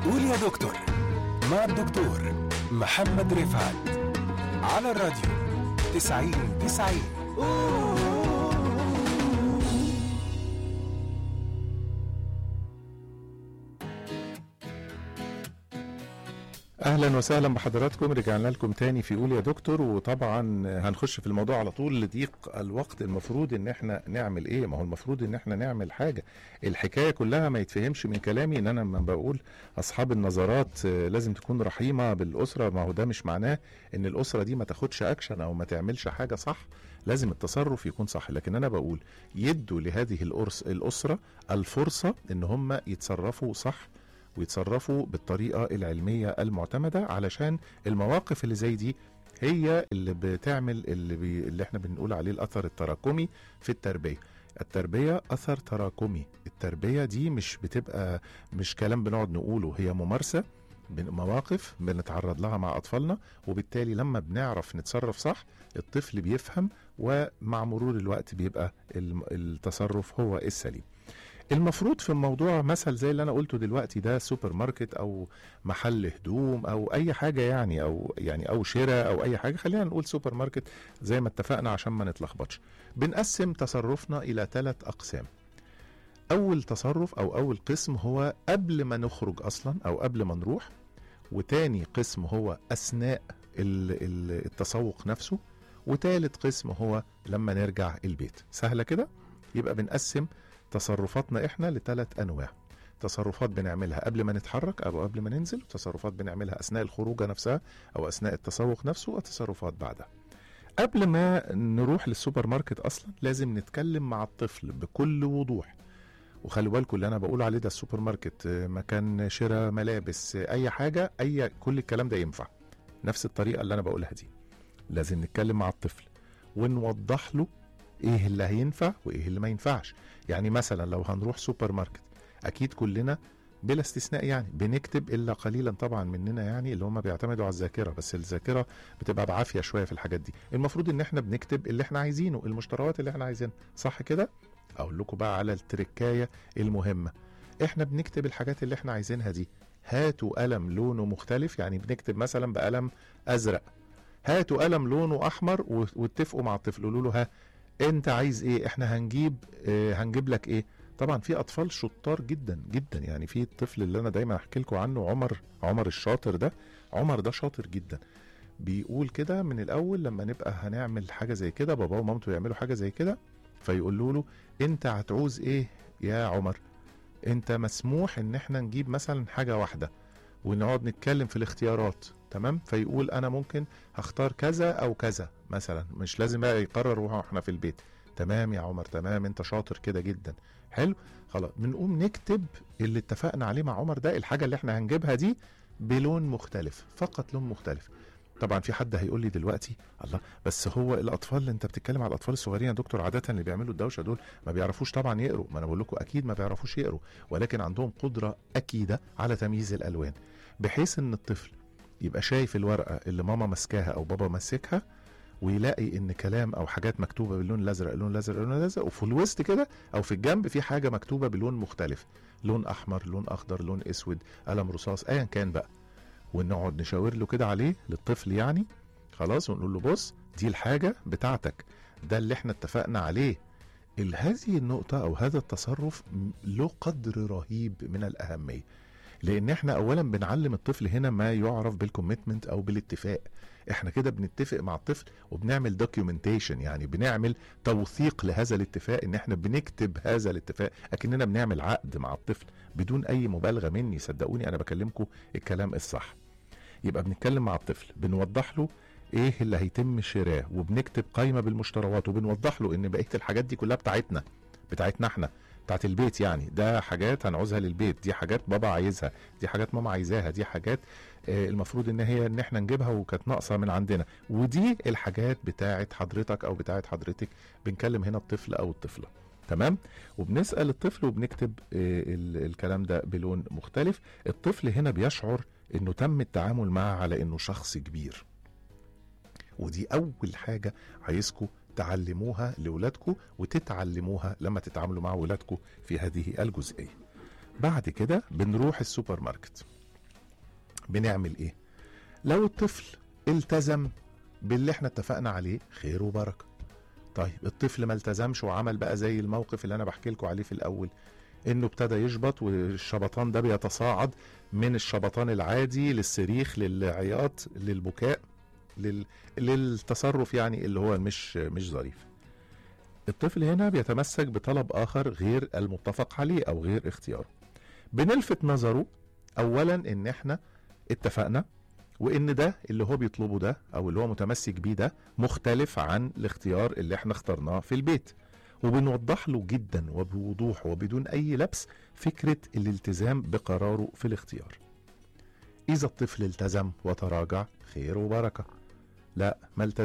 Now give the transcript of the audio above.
قول يا دكتور مع الدكتور محمد رفعت على الراديو 90 90 اهلا وسهلا بحضراتكم رجعنا لكم تاني في قول يا دكتور وطبعا هنخش في الموضوع على طول لضيق الوقت المفروض ان احنا نعمل ايه ما هو المفروض ان احنا نعمل حاجه الحكايه كلها ما يتفهمش من كلامي ان انا لما بقول اصحاب النظرات آه، لازم تكون رحيمه بالاسره ما هو ده مش معناه ان الاسره دي ما تاخدش اكشن او ما تعملش حاجه صح لازم التصرف يكون صح لكن انا بقول يدوا لهذه الأرس الاسره الفرصه ان هم يتصرفوا صح ويتصرفوا بالطريقه العلميه المعتمده علشان المواقف اللي زي دي هي اللي بتعمل اللي, بي اللي احنا بنقول عليه الاثر التراكمي في التربيه التربيه اثر تراكمي التربيه دي مش بتبقى مش كلام بنقعد نقوله هي ممارسه بن- مواقف بنتعرض لها مع اطفالنا وبالتالي لما بنعرف نتصرف صح الطفل بيفهم ومع مرور الوقت بيبقى الم- التصرف هو السليم المفروض في الموضوع مثل زي اللي انا قلته دلوقتي ده سوبر ماركت او محل هدوم او اي حاجه يعني او يعني او شراء او اي حاجه خلينا نقول سوبر ماركت زي ما اتفقنا عشان ما نتلخبطش بنقسم تصرفنا الى ثلاث اقسام اول تصرف او اول قسم هو قبل ما نخرج اصلا او قبل ما نروح وتاني قسم هو اثناء ال- ال- التسوق نفسه وتالت قسم هو لما نرجع البيت سهله كده يبقى بنقسم تصرفاتنا احنا لثلاث انواع تصرفات بنعملها قبل ما نتحرك او قبل ما ننزل وتصرفات بنعملها اثناء الخروجه نفسها او اثناء التسوق نفسه وتصرفات بعدها قبل ما نروح للسوبر ماركت اصلا لازم نتكلم مع الطفل بكل وضوح وخلي بالكم اللي انا بقول عليه ده السوبر ماركت آه، مكان شراء ملابس آه، اي حاجه اي كل الكلام ده ينفع نفس الطريقه اللي انا بقولها دي لازم نتكلم مع الطفل ونوضح له ايه اللي هينفع وايه اللي ما ينفعش يعني مثلا لو هنروح سوبر ماركت اكيد كلنا بلا استثناء يعني بنكتب الا قليلا طبعا مننا يعني اللي هم بيعتمدوا على الذاكره بس الذاكره بتبقى بعافيه شويه في الحاجات دي المفروض ان احنا بنكتب اللي احنا عايزينه المشتريات اللي احنا عايزينها صح كده اقول لكم بقى على التركايه المهمه احنا بنكتب الحاجات اللي احنا عايزينها دي هاتوا قلم لونه مختلف يعني بنكتب مثلا بقلم ازرق هاتوا قلم لونه احمر و- واتفقوا مع الطفل قولوا له ها انت عايز ايه احنا هنجيب اه هنجيب لك ايه طبعا في اطفال شطار جدا جدا يعني في الطفل اللي انا دايما احكي لكم عنه عمر عمر الشاطر ده عمر ده شاطر جدا بيقول كده من الاول لما نبقى هنعمل حاجه زي كده باباه ومامته يعملوا حاجه زي كده فيقولوا له انت هتعوز ايه يا عمر انت مسموح ان احنا نجيب مثلا حاجه واحده ونقعد نتكلم في الاختيارات تمام فيقول انا ممكن هختار كذا او كذا مثلا مش لازم بقى يقرر واحنا في البيت تمام يا عمر تمام انت شاطر كده جدا حلو خلاص بنقوم نكتب اللي اتفقنا عليه مع عمر ده الحاجه اللي احنا هنجيبها دي بلون مختلف فقط لون مختلف طبعا في حد هيقول لي دلوقتي الله بس هو الاطفال اللي انت بتتكلم على الاطفال الصغيرين يا دكتور عاده اللي بيعملوا الدوشه دول ما بيعرفوش طبعا يقروا ما انا بقول لكم اكيد ما بيعرفوش يقروا ولكن عندهم قدره اكيده على تمييز الالوان بحيث ان الطفل يبقى شايف الورقه اللي ماما ماسكاها او بابا ماسكها ويلاقي ان كلام او حاجات مكتوبه باللون الازرق اللون الازرق اللون الازرق وفي الوسط كده او في الجنب في حاجه مكتوبه بلون مختلف لون احمر لون اخضر لون اسود قلم رصاص ايا كان بقى ونقعد نشاور له كده عليه للطفل يعني خلاص ونقول له بص دي الحاجه بتاعتك ده اللي احنا اتفقنا عليه ال- هذه النقطة أو هذا التصرف م- له قدر رهيب من الأهمية لأن احنا أولا بنعلم الطفل هنا ما يعرف بالكوميتمنت أو بالاتفاق احنا كده بنتفق مع الطفل وبنعمل دوكيومنتيشن يعني بنعمل توثيق لهذا الاتفاق ان احنا بنكتب هذا الاتفاق اكننا بنعمل عقد مع الطفل بدون اي مبالغه مني صدقوني انا بكلمكم الكلام الصح يبقى بنتكلم مع الطفل بنوضح له ايه اللي هيتم شراه وبنكتب قائمه بالمشتريات وبنوضح له ان بقيه الحاجات دي كلها بتاعتنا بتاعتنا احنا بتاعت البيت يعني ده حاجات هنعوزها للبيت دي حاجات بابا عايزها دي حاجات ماما عايزاها دي حاجات آه، المفروض ان هي ان احنا نجيبها وكانت ناقصه من عندنا ودي الحاجات بتاعت حضرتك او بتاعت حضرتك بنكلم هنا الطفل او الطفله تمام وبنسال الطفل وبنكتب آه، ال- الكلام ده بلون مختلف الطفل هنا بيشعر انه تم التعامل معه على انه شخص كبير ودي اول حاجه عايزكم تعلموها لاولادكم وتتعلموها لما تتعاملوا مع ولادكم في هذه الجزئيه بعد كده بنروح السوبر ماركت بنعمل ايه لو الطفل التزم باللي احنا اتفقنا عليه خير وبركه طيب الطفل ما التزمش وعمل بقى زي الموقف اللي انا بحكي لكم عليه في الاول انه ابتدى يشبط والشبطان ده بيتصاعد من الشبطان العادي للصريخ للعياط للبكاء لل... للتصرف يعني اللي هو مش مش ظريف الطفل هنا بيتمسك بطلب اخر غير المتفق عليه او غير اختياره بنلفت نظره اولا ان احنا اتفقنا وان ده اللي هو بيطلبه ده او اللي هو متمسك بيه ده مختلف عن الاختيار اللي احنا اخترناه في البيت وبنوضح له جدا وبوضوح وبدون اي لبس فكره الالتزام بقراره في الاختيار اذا الطفل التزم وتراجع خير وبركه لا ما التزم